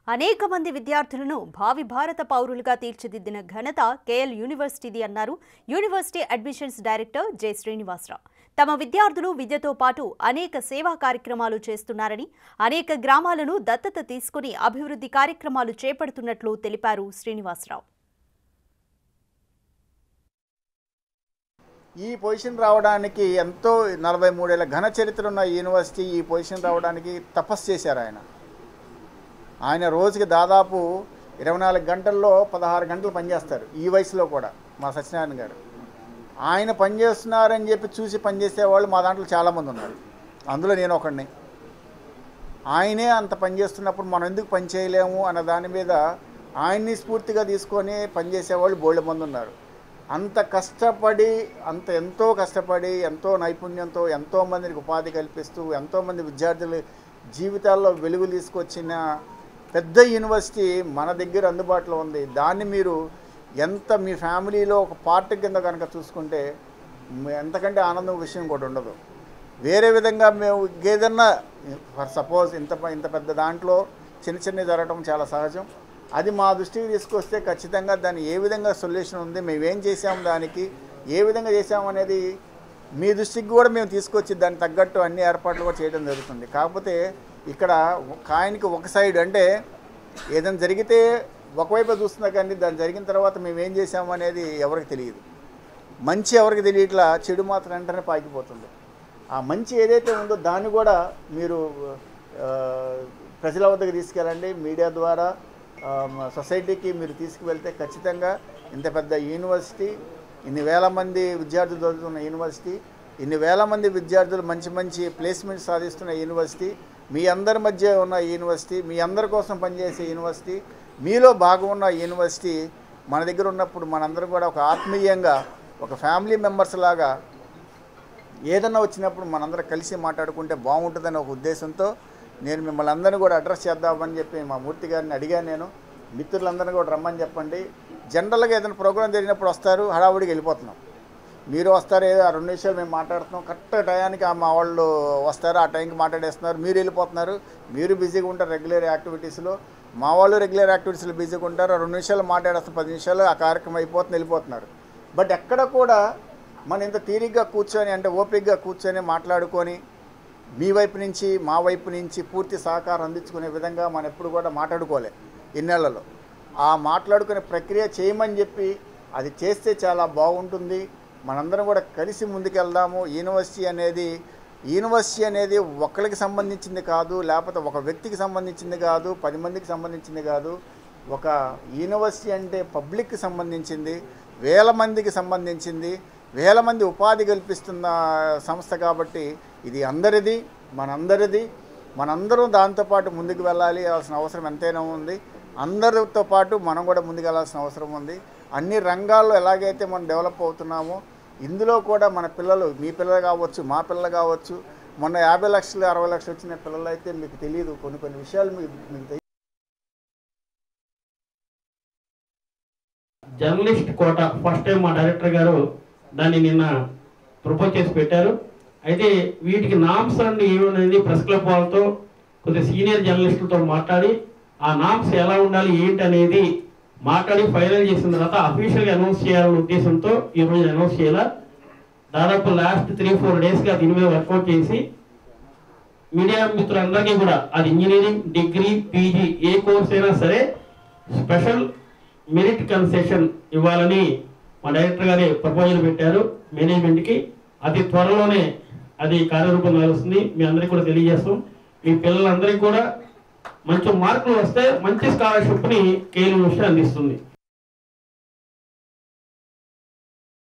అనేక మంది విద్యార్థులను భావి భారత పౌరులుగా తీర్చిదిద్దిన ఘనత కేఎల్ యూనివర్సిటీది అన్నారు university admissions director J Srinivasa Rao తమ విద్యార్థులు విద్యతో పాటు అనేక సేవా కార్యక్రమాలు చేస్తున్నారని అనేక గ్రామాలను దత్తత తీసుకుని అభివృద్ధి కార్యక్రమాలు చేపడుతున్నట్లు తెలిపారు శ్రీనివాసరావు ఈ పొజిషన్ రావడానికి ఎంతో నలభై మూడేళ్ల ఘన చరిత్ర ఉన్న ఈ యూనివర్సిటీ ఈ పొజిషన్ రావడానికి తపస్సు చేశారు ఆయన ఆయన రోజుకి దాదాపు ఇరవై నాలుగు గంటల్లో పదహారు గంటలు పనిచేస్తారు ఈ వయసులో కూడా మా సత్యనారాయణ గారు ఆయన పనిచేస్తున్నారని చెప్పి చూసి పనిచేసే వాళ్ళు మా దాంట్లో చాలామంది ఉన్నారు అందులో నేను ఒకడిని ఆయనే అంత పనిచేస్తున్నప్పుడు మనం ఎందుకు పని చేయలేము అన్న దాని మీద ఆయన్ని స్ఫూర్తిగా తీసుకొని పనిచేసేవాళ్ళు బోళ్ళ మంది ఉన్నారు అంత కష్టపడి అంత ఎంతో కష్టపడి ఎంతో నైపుణ్యంతో ఎంతో మందికి ఉపాధి కల్పిస్తూ ఎంతోమంది విద్యార్థుల జీవితాల్లో వెలుగు తీసుకొచ్చిన పెద్ద యూనివర్సిటీ మన దగ్గర అందుబాటులో ఉంది దాన్ని మీరు ఎంత మీ ఫ్యామిలీలో ఒక పార్ట్ కింద కనుక చూసుకుంటే మ- ఎంతకంటే ఆనందం విషయం కూడా ఉండదు వేరే విధంగా మేము ఏదన్నా ఫర్ సపోజ్ ఇంత ప- ఇంత పెద్ద దాంట్లో చిన్న చిన్నవి జరగడం చాలా సహజం అది మా దృష్టికి తీసుకొస్తే ఖచ్చితంగా దాన్ని ఏ విధంగా సొల్యూషన్ ఉంది మేము ఏం చేసాము దానికి ఏ విధంగా చేసాము అనేది మీ దృష్టికి కూడా మేము తీసుకొచ్చి దానికి తగ్గట్టు అన్ని ఏర్పాట్లు కూడా చేయడం జరుగుతుంది కాకపోతే ఇక్కడ కాయనికి ఒక సైడ్ అంటే ఏదైనా జరిగితే ఒకవైపు చూస్తున్నా కానీ దాన్ని జరిగిన తర్వాత మేము ఏం చేసాము అనేది ఎవరికి తెలియదు మంచి ఎవరికి తెలియట్లా చెడు మాత్రం వెంటనే పాకిపోతుంది ఆ మంచి ఏదైతే ఉందో దాన్ని కూడా మీరు ఆ, ప్రజల వద్దకు తీసుకెళ్ళండి మీడియా ద్వారా ఆ, మ- సొసైటీకి మీరు తీసుకువెళ్తే ఖచ్చితంగా ఇంత పెద్ద యూనివర్సిటీ ఇన్ని వేల మంది విద్యార్థులు చదువుతున్న యూనివర్సిటీ ఇన్ని వేల మంది విద్యార్థులు మంచి మంచి ప్లేస్మెంట్ సాధిస్తున్న యూనివర్సిటీ మీ అందరి మధ్య ఉన్న యూనివర్సిటీ మీ అందరి కోసం పనిచేసే యూనివర్సిటీ మీలో భాగం ఉన్న యూనివర్సిటీ మన దగ్గర ఉన్నప్పుడు మనందరం కూడా ఒక ఆత్మీయంగా ఒక ఫ్యామిలీ మెంబర్స్ లాగా ఏదన్నా వచ్చినప్పుడు మనందరం కలిసి మాట్లాడుకుంటే బాగుంటుందనే ఒక ఉద్దేశంతో నేను మిమ్మల్ని అందరినీ కూడా అడ్రస్ చేద్దామని చెప్పి మా మూర్తి గారిని అడిగాను నేను మిత్రులందరినీ కూడా రమ్మని చెప్పండి జనరల్గా ఏదైనా ప్రోగ్రాం జరిగినప్పుడు వస్తారు హడావుడికి వెళ్ళిపోతున్నాం మీరు వస్తారు ఏదో ఆ రెండు నిమిషాలు మేము మాట్లాడుతున్నాం కరెక్ట్ టయానికి ఆ మా వాళ్ళు వస్తారు ఆ టైంకి మాట్లాడేస్తున్నారు మీరు వెళ్ళిపోతున్నారు మీరు బిజీగా ఉంటారు రెగ్యులర్ యాక్టివిటీస్లో మా వాళ్ళు రెగ్యులర్ యాక్టివిటీస్లో బిజీగా ఉంటారు ఆ రెండు నిమిషాలు మాట్లాడేస్తాం పది నిమిషాలు ఆ కార్యక్రమం అయిపోతుంది వెళ్ళిపోతున్నారు బట్ ఎక్కడ కూడా మనం ఇంత తీరిగ్గా కూర్చొని అంటే ఓపికగా కూర్చొని మాట్లాడుకొని మీ వైపు నుంచి మా వైపు నుంచి పూర్తి సహకారం అందించుకునే విధంగా మనం ఎప్పుడు కూడా మాట్లాడుకోలే ఇన్నేళ్లలో ఆ మాట్లాడుకునే ప్రక్రియ చేయమని చెప్పి అది చేస్తే చాలా బాగుంటుంది మనందరం కూడా కలిసి ముందుకెళ్దాము యూనివర్సిటీ అనేది యూనివర్సిటీ అనేది ఒకరికి సంబంధించింది కాదు లేకపోతే ఒక వ్యక్తికి సంబంధించింది కాదు పది మందికి సంబంధించింది కాదు ఒక యూనివర్సిటీ అంటే పబ్లిక్కి సంబంధించింది వేల మందికి సంబంధించింది వేల మంది ఉపాధి కల్పిస్తున్న సంస్థ కాబట్టి ఇది అందరిది మనందరిది మనందరం దాంతోపాటు ముందుకు వెళ్ళాలి అవ్వాల్సిన అవసరం ఎంతైనా ఉంది అందరితో పాటు మనం కూడా ముందుకు వెళ్ళాల్సిన అవసరం ఉంది అన్ని రంగాల్లో ఎలాగైతే మనం డెవలప్ అవుతున్నామో ఇందులో కూడా మన పిల్లలు మీ పిల్లలు కావచ్చు మా పిల్లలు కావచ్చు మొన్న యాభై లక్షలు అరవై లక్షలు వచ్చిన పిల్లలు అయితే మీకు తెలియదు కొన్ని కొన్ని విషయాలు మీకు మీకు తెలియదు జర్నలిస్ట్ కోట ఫస్ట్ టైం మా డైరెక్టర్ గారు దాన్ని నిన్న ప్రపోజ్ చేసి పెట్టారు అయితే వీటికి నామ్స్ అండ్ ఏమనేది ప్రెస్ క్లబ్ వాళ్ళతో కొద్దిగా సీనియర్ జర్నలిస్టులతో మాట్లాడి ఆ నామ్స్ ఎలా ఉండాలి ఏంటి అనేది మాట్లాడి ఫైనల్ చేసిన తర్వాత అఫీషియల్గా అనౌన్స్ చేయాలనే ఉద్దేశంతో ఈరోజు అనౌన్స్ చేయాల దాదాపు లాస్ట్ త్రీ ఫోర్ డేస్గా దీని మీద వర్కౌట్ చేసి మీడియా మిత్రులందరికీ కూడా అది ఇంజనీరింగ్ డిగ్రీ పీజీ ఏ కోర్స్ అయినా సరే స్పెషల్ మెరిట్ కన్సెషన్ ఇవ్వాలని మా డైరెక్టర్ గారి ప్రపోజల్ పెట్టారు మేనేజ్మెంట్కి అతి త్వరలోనే అది కార్యరూపం దాలుస్తుంది మీ అందరికీ కూడా తెలియజేస్తాం మీ పిల్లలందరికీ కూడా మంచి మార్కులు వస్తే మంచి స్కాలర్షిప్ని కేఎల్ యూనివర్సిటీ అందిస్తుంది